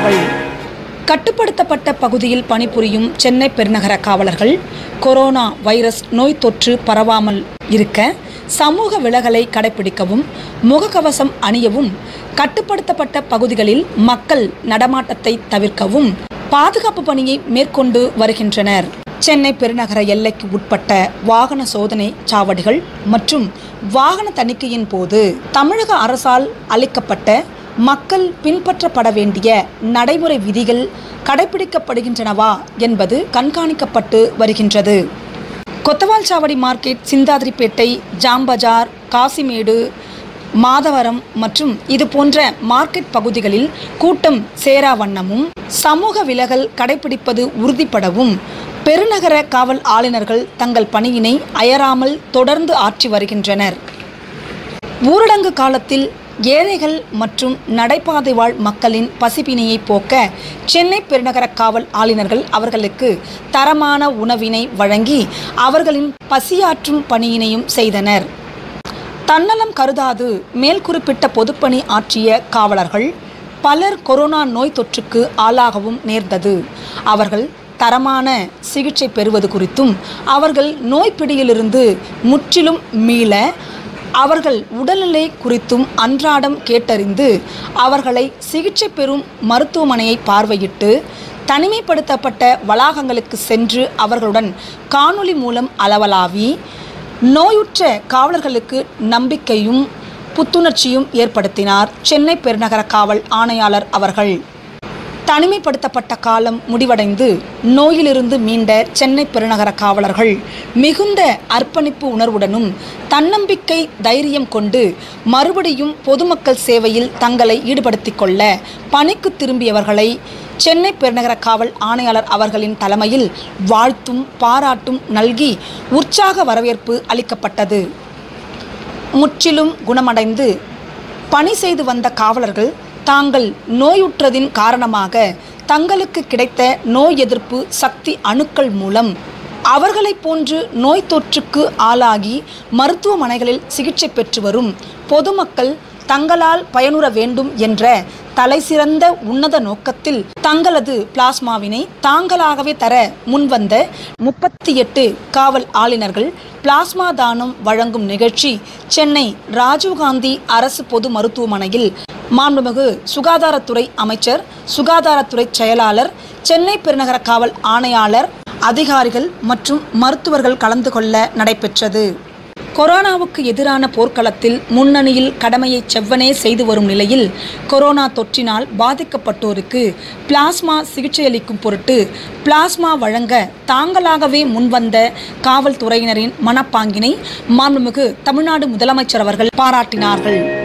காவலர்கள் கட்டுப்படுத்தப்பட்ட பகுதியில் பணிபுரியும் சென்னை பெருநகர காவலர்கள் கொரோனா வைரஸ் நோய் தொற்று பரவாமல் இருக்க சமூக விலகலை கடைபிடிக்கவும் முகக்கவசம் அணியவும் கட்டுப்படுத்தப்பட்ட பகுதிகளில் மக்கள் நடமாட்டத்தை தவிர்க்கவும் பாதுகாப்பு பணியை மேற்கொண்டு வருகின்றனர் சென்னை பெருநகர எல்லைக்கு உட்பட்ட வாகன சோதனை சாவடிகள் மற்றும் வாகன தணிக்கையின் போது தமிழக அரசால் அளிக்கப்பட்ட மக்கள் பின்பற்றப்பட வேண்டிய நடைமுறை விதிகள் கடைபிடிக்கப்படுகின்றனவா என்பது கண்காணிக்கப்பட்டு வருகின்றது கொத்தவால் சாவடி மார்க்கெட் சிந்தாதிரிப்பேட்டை ஜாம்பஜார் காசிமேடு மாதவரம் மற்றும் இது போன்ற மார்க்கெட் பகுதிகளில் கூட்டம் சேரா வண்ணமும் சமூக விலகல் கடைபிடிப்பது உறுதிப்படவும் பெருநகர காவல் ஆளுநர்கள் தங்கள் பணியினை அயராமல் தொடர்ந்து ஆற்றி வருகின்றனர் ஊரடங்கு காலத்தில் ஏழைகள் மற்றும் நடைபாதை வாழ் மக்களின் பசிப்பினியை போக்க சென்னை பெருநகர காவல் ஆளுநர்கள் அவர்களுக்கு தரமான உணவினை வழங்கி அவர்களின் பசியாற்றும் பணியினையும் செய்தனர் தன்னலம் கருதாது மேல் குறிப்பிட்ட பொதுப்பணி ஆற்றிய காவலர்கள் பலர் கொரோனா நோய் தொற்றுக்கு ஆளாகவும் நேர்ந்தது அவர்கள் தரமான சிகிச்சை பெறுவது குறித்தும் அவர்கள் நோய் பிடியிலிருந்து முற்றிலும் மீள அவர்கள் உடல்நிலை குறித்தும் அன்றாடம் கேட்டறிந்து அவர்களை சிகிச்சை பெறும் மருத்துவமனையை பார்வையிட்டு தனிமைப்படுத்தப்பட்ட வளாகங்களுக்கு சென்று அவர்களுடன் காணொளி மூலம் அளவலாவி நோயுற்ற காவலர்களுக்கு நம்பிக்கையும் புத்துணர்ச்சியும் ஏற்படுத்தினார் சென்னை பெருநகர காவல் ஆணையாளர் அவர்கள் தனிமைப்படுத்தப்பட்ட காலம் முடிவடைந்து நோயிலிருந்து மீண்ட சென்னை பெருநகர காவலர்கள் மிகுந்த அர்ப்பணிப்பு உணர்வுடனும் தன்னம்பிக்கை தைரியம் கொண்டு மறுபடியும் பொதுமக்கள் சேவையில் தங்களை ஈடுபடுத்திக் கொள்ள பணிக்கு திரும்பியவர்களை சென்னை பெருநகர காவல் ஆணையாளர் அவர்களின் தலைமையில் வாழ்த்தும் பாராட்டும் நல்கி உற்சாக வரவேற்பு அளிக்கப்பட்டது முற்றிலும் குணமடைந்து பணி செய்து வந்த காவலர்கள் தாங்கள் நோயுற்றதின் காரணமாக தங்களுக்கு கிடைத்த நோய் எதிர்ப்பு சக்தி அணுக்கள் மூலம் அவர்களைப் போன்று நோய் தொற்றுக்கு ஆளாகி மருத்துவமனைகளில் சிகிச்சை பெற்று வரும் பொதுமக்கள் தங்களால் பயனுற வேண்டும் என்ற தலைசிறந்த உன்னத நோக்கத்தில் தங்களது பிளாஸ்மாவினை தாங்களாகவே தர முன்வந்த முப்பத்தி எட்டு காவல் ஆளுநர்கள் பிளாஸ்மா தானம் வழங்கும் நிகழ்ச்சி சென்னை ராஜீவ்காந்தி அரசு பொது மருத்துவமனையில் மாண்புமிகு சுகாதாரத்துறை அமைச்சர் சுகாதாரத்துறை செயலாளர் சென்னை பெருநகர காவல் ஆணையாளர் அதிகாரிகள் மற்றும் மருத்துவர்கள் கலந்து கொள்ள நடைபெற்றது கொரோனாவுக்கு எதிரான போர்க்களத்தில் முன்னணியில் கடமையை செவ்வனே செய்து வரும் நிலையில் கொரோனா தொற்றினால் பாதிக்கப்பட்டோருக்கு பிளாஸ்மா சிகிச்சையளிக்கும் பொருட்டு பிளாஸ்மா வழங்க தாங்களாகவே முன்வந்த காவல்துறையினரின் மனப்பாங்கினை மாண்புமிகு தமிழ்நாடு முதலமைச்சர் அவர்கள் பாராட்டினார்கள்